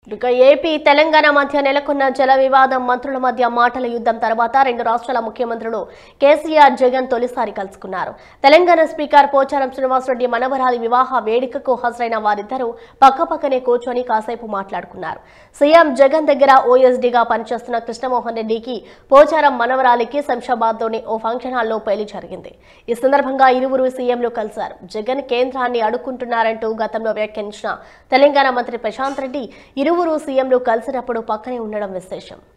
ఇక ఏపీ తెలంగాణ మధ్య నెలకొన్న జల వివాదం మంత్రుల మధ్య మాటల యుద్ధం తర్వాత రెండు రాష్ట్రాల ముఖ్యమంత్రులు కేసీఆర్ జగన్ తొలిసారి కలుసుకున్నారు తెలంగాణ స్పీకర్ పోచారం శ్రీనివాసరెడ్డి మనవరాలి వివాహ వేడుకకు హాజరైన వారిద్దరూ పక్కపక్కనే కూర్చొని కాసేపు మాట్లాడుకున్నారు సీఎం జగన్ దగ్గర ఓఎస్డీగా పనిచేస్తున్న కృష్ణమోహన్ రెడ్డికి పోచారం మనవరాలికి శంషాబాద్లోని ఓ ఫంక్షన్ హాల్లో పెళ్లి జరిగింది ఈ సందర్భంగా ఇరువురు సీఎంలు కలిశారు జగన్ కేంద్రాన్ని అడుక్కుంటున్నారంటూ గతంలో వ్యాఖ్యానించిన తెలంగాణ మంత్రి ప్రశాంత్ రెడ్డి ఇరువురు సీఎంలు కలిసినప్పుడు పక్కనే ఉండడం విశేషం